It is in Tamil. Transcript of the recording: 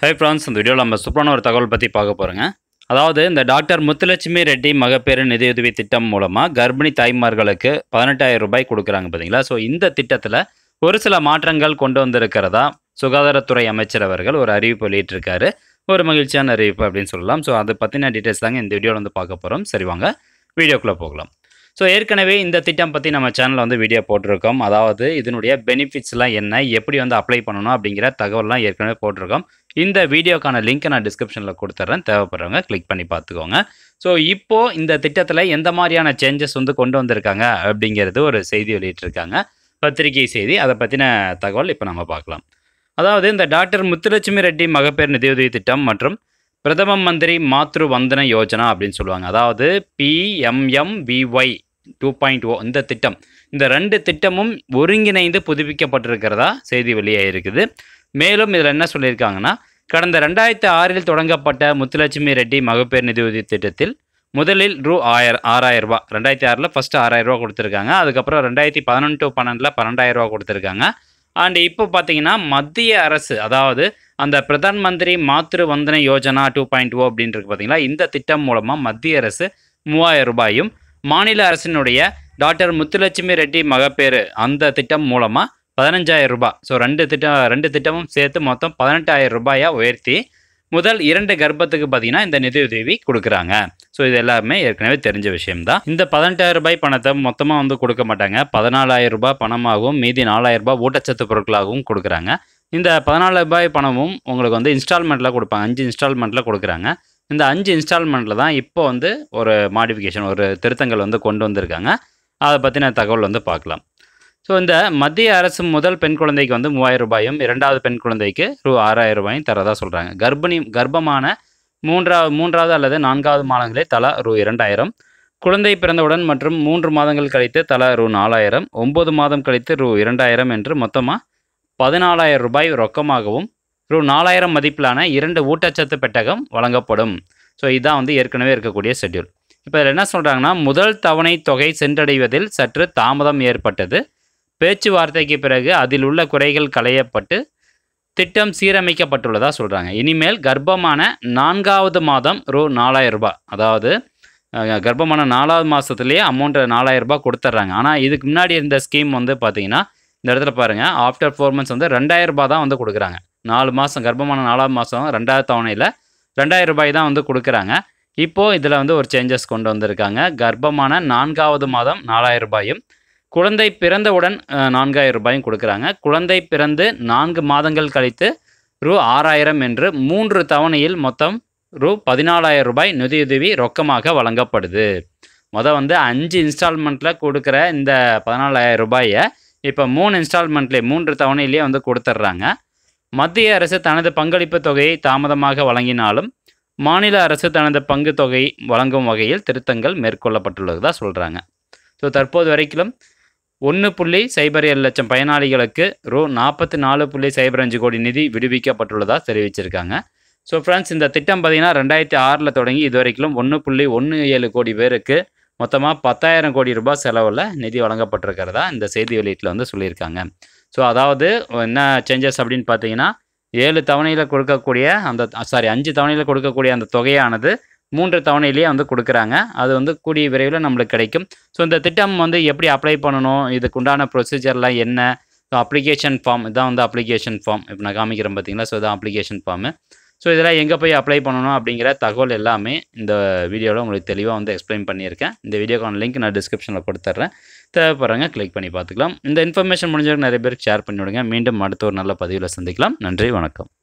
ஹை ஃப்ரான்ஸ் இந்த வீடியோவில் நம்ம சூப்பரான ஒரு தகவல் பற்றி பார்க்க போகிறோங்க அதாவது இந்த டாக்டர் முத்துலட்சுமி ரெட்டி மகப்பேறு நிதியுதவி திட்டம் மூலமாக கர்ப்பிணி தாய்மார்களுக்கு பதினெட்டாயிரம் ரூபாய் கொடுக்குறாங்க பார்த்தீங்களா ஸோ இந்த திட்டத்தில் ஒரு சில மாற்றங்கள் கொண்டு வந்திருக்கிறதா சுகாதாரத்துறை அமைச்சர் அவர்கள் ஒரு அறிவிப்பு வெளியிட்டிருக்காரு ஒரு மகிழ்ச்சியான அறிவிப்பு அப்படின்னு சொல்லலாம் ஸோ அதை பற்றின டீட்டெயில்ஸ் தாங்க இந்த வீடியோவில் வந்து பார்க்க போகிறோம் சரி வாங்க வீடியோக்குள்ளே போகலாம் ஸோ ஏற்கனவே இந்த திட்டம் பற்றி நம்ம சேனலில் வந்து வீடியோ போட்டிருக்கோம் அதாவது இதனுடைய பெனிஃபிட்ஸ்லாம் என்ன எப்படி வந்து அப்ளை பண்ணணும் அப்படிங்கிற தகவல்லாம் ஏற்கனவே போட்டிருக்கோம் இந்த வீடியோக்கான லிங்க்கை நான் டிஸ்கிரிப்ஷனில் கொடுத்துட்றேன் தேவைப்படுறவங்க கிளிக் பண்ணி பார்த்துக்கோங்க ஸோ இப்போது இந்த திட்டத்தில் எந்த மாதிரியான சேஞ்சஸ் வந்து கொண்டு வந்திருக்காங்க அப்படிங்கிறது ஒரு செய்தி வெளியிட்டிருக்காங்க பத்திரிகை செய்தி அதை பற்றின தகவல் இப்போ நம்ம பார்க்கலாம் அதாவது இந்த டாக்டர் முத்துலட்சுமி ரெட்டி மகப்பேறு நிதியுதவி திட்டம் மற்றும் பிரதம மந்திரி மாத்ரு வந்தன யோஜனா அப்படின்னு சொல்லுவாங்க அதாவது பிஎம்எம்விஒய் டூ பாயிண்ட் ஓ இந்த திட்டம் இந்த ரெண்டு திட்டமும் ஒருங்கிணைந்து புதுப்பிக்கப்பட்டிருக்கிறதா செய்தி வெளியாகிருக்குது மேலும் இதில் என்ன சொல்லியிருக்காங்கன்னா கடந்த ரெண்டாயிரத்தி ஆறில் தொடங்கப்பட்ட முத்துலட்சுமி ரெட்டி மகப்பேறு நிதியுதவி திட்டத்தில் முதலில் ரூ ஆயிரம் ஆறாயிரம் ரூபா ரெண்டாயிரத்தி ஆறில் ஃபஸ்ட்டு ஆறாயிரம் ரூபா கொடுத்துருக்காங்க அதுக்கப்புறம் ரெண்டாயிரத்தி பதினொன்று பன்னெண்டில் பன்னெண்டாயிரம் ரூபா கொடுத்துருக்காங்க அண்ட் இப்போ பார்த்தீங்கன்னா மத்திய அரசு அதாவது அந்த பிரதான் மந்திரி மாத்ரு வந்தன யோஜனா டூ பாயிண்ட் ஓ அப்படின்றது பார்த்தீங்களா இந்த திட்டம் மூலமாக மத்திய அரசு மூவாயிரம் ரூபாயும் மாநில அரசினுடைய டாக்டர் முத்துலட்சுமி ரெட்டி மகப்பேறு அந்த திட்டம் மூலமாக பதினஞ்சாயிரம் ரூபாய் ஸோ ரெண்டு திட்டம் ரெண்டு திட்டமும் சேர்த்து மொத்தம் பதினெட்டாயிரம் ரூபாயை உயர்த்தி முதல் இரண்டு கர்ப்பத்துக்கு பார்த்தீங்கன்னா இந்த நிதியுதவி கொடுக்குறாங்க ஸோ இது எல்லாமே ஏற்கனவே தெரிஞ்ச விஷயம்தான் இந்த பதினெட்டாயிரம் ரூபாய் பணத்தை மொத்தமாக வந்து கொடுக்க மாட்டாங்க பதினாலாயிரம் ரூபாய் பணமாகவும் மீதி நாலாயிரம் ரூபாய் ஊட்டச்சத்து பொருட்களாகவும் கொடுக்குறாங்க இந்த பதினாலாயிரம் ரூபாய் பணமும் உங்களுக்கு வந்து இன்ஸ்டால்மெண்ட்டில் கொடுப்பாங்க அஞ்சு இன்ஸ்டால்மெண்ட்டில் கொடுக்குறாங்க இந்த அஞ்சு இன்ஸ்டால்மெண்ட்டில் தான் இப்போ வந்து ஒரு மாடிஃபிகேஷன் ஒரு திருத்தங்கள் வந்து கொண்டு வந்திருக்காங்க அதை பற்றின தகவல் வந்து பார்க்கலாம் ஸோ இந்த மத்திய அரசு முதல் பெண் குழந்தைக்கு வந்து மூவாயிரம் ரூபாயும் இரண்டாவது பெண் குழந்தைக்கு ரூ ஆறாயிரம் ரூபாயும் தரதா சொல்கிறாங்க கர்ப்பிணி கர்ப்பமான மூன்றாவது மூன்றாவது அல்லது நான்காவது மாதங்களே தலா ரூ இரண்டாயிரம் குழந்தை பிறந்தவுடன் மற்றும் மூன்று மாதங்கள் கழித்து தலா ரூ நாலாயிரம் ஒம்பது மாதம் கழித்து ரூ இரண்டாயிரம் என்று மொத்தமாக பதினாலாயிரம் ரூபாய் ரொக்கமாகவும் ரூ நாலாயிரம் மதிப்பிலான இரண்டு ஊட்டச்சத்து பெட்டகம் வழங்கப்படும் ஸோ இதுதான் வந்து ஏற்கனவே இருக்கக்கூடிய ஷெட்யூல் இப்போ இதில் என்ன சொல்கிறாங்கன்னா முதல் தவணை தொகை சென்றடைவதில் சற்று தாமதம் ஏற்பட்டது பேச்சுவார்த்தைக்கு பிறகு அதில் உள்ள குறைகள் களையப்பட்டு திட்டம் சீரமைக்கப்பட்டுள்ளதா சொல்கிறாங்க இனிமேல் கர்ப்பமான நான்காவது மாதம் ரூ நாலாயிரம் ரூபாய் அதாவது அஹ், கர்ப்பமான நாலாவது மாதத்துலேயே அமௌண்ட்டை நாலாயிரம் ரூபாய் கொடுத்துட்றாங்க ஆனால் இதுக்கு முன்னாடி இருந்த ஸ்கீம் வந்து பார்த்தீங்கன்னா இந்த இடத்துல பாருங்கள் ஆஃப்டர் ஃபோர் மந்த்ஸ் வந்து ரெண்டாயிரம் ரூபாய் தான் வந்து கொடுக்குறாங்க நாலு மாதம் கர்ப்பமான நாலாவது மாதம் ரெண்டாவது தவணையில் ரெண்டாயிரம் ரூபாய் தான் வந்து கொடுக்குறாங்க இப்போது இதில் வந்து ஒரு சேஞ்சஸ் கொண்டு வந்திருக்காங்க கர்ப்பமான நான்காவது மாதம் நாலாயிரம் ரூபாயும் குழந்தை பிறந்தவுடன் அஹ், நான்காயிரம் ரூபாயும் கொடுக்குறாங்க குழந்தை பிறந்து நான்கு மாதங்கள் கழித்து ரூ ஆறாயிரம் என்று மூன்று தவணையில் மொத்தம் ரூ பதினாலாயிரம் ரூபாய் நிதியுதவி ரொக்கமாக வழங்கப்படுது மொதல் வந்து அஞ்சு இன்ஸ்டால்மெண்ட்டில் கொடுக்குற இந்த பதினாலாயிரம் ரூபாயை இப்போ மூணு இன்ஸ்டால்மெண்ட்லேயே மூன்று தவணையிலேயே வந்து கொடுத்துட்றாங்க மத்திய அரசு தனது பங்களிப்பு தொகையை தாமதமாக வழங்கினாலும் மாநில அரசு தனது பங்கு தொகை வழங்கும் வகையில் திருத்தங்கள் மேற்கொள்ளப்பட்டுள்ளதாக சொல்கிறாங்க ஸோ தற்போது வரைக்கும் ஒன்று புள்ளி சைபர் ஏழு லட்சம் பயனாளிகளுக்கு ரூ நாற்பத்தி நாலு புள்ளி சைபர் அஞ்சு கோடி நிதி விடுவிக்கப்பட்டுள்ளதாக தெரிவிச்சிருக்காங்க ஸோ ஃப்ரெண்ட்ஸ் இந்த திட்டம் பார்த்தீங்கன்னா ரெண்டாயிரத்தி ஆறில் தொடங்கி இது வரைக்கும் ஒன்று புள்ளி ஒன்று ஏழு கோடி பேருக்கு மொத்தமாக பத்தாயிரம் கோடி ரூபாய் செலவில் நிதி வழங்கப்பட்டிருக்கிறதா இந்த செய்தி வெளியீட்டில் வந்து சொல்லியிருக்காங்க ஸோ அதாவது என்ன சேஞ்சஸ் அப்படின்னு பார்த்தீங்கன்னா ஏழு தவணையில் கொடுக்கக்கூடிய அந்த சாரி அஞ்சு தவணையில் கொடுக்கக்கூடிய அந்த தொகையானது மூன்று தவணையிலேயே வந்து கொடுக்குறாங்க அது வந்து கூடிய விரைவில் நம்மளுக்கு கிடைக்கும் ஸோ இந்த திட்டம் வந்து எப்படி அப்ளை பண்ணணும் இதுக்கு உண்டான ப்ரொசீஜர்லாம் என்ன ஸோ அப்ளிகேஷன் ஃபார்ம் இதான் வந்து அப்ளிகேஷன் ஃபார்ம் இப்போ நான் காமிக்கிறேன் பார்த்தீங்களா ஸோ இதான் அப்ளிகேஷன் ஃபார்மு ஸோ இதெல்லாம் எங்கே போய் அப்ளை பண்ணணும் அப்படிங்கிற தகவல் எல்லாமே இந்த வீடியோவில் உங்களுக்கு தெளிவாக வந்து எக்ஸ்பிளைன் பண்ணியிருக்கேன் இந்த வீடியோக்கான லிங்க் நான் டிஸ்கிரிப்ஷனில் கொடுத்துட்றேன் தேவைப்படுறவங்க கிளிக் பண்ணி பார்த்துக்கலாம் இந்த இன்ஃபர்மேஷன் முடிஞ்சவங்க நிறைய பேருக்கு ஷேர் பண்ணிவிடுங்க மீண்டும் அடுத்த ஒரு நல்ல பதிவில் சந்திக்கலாம் நன்றி வணக்கம்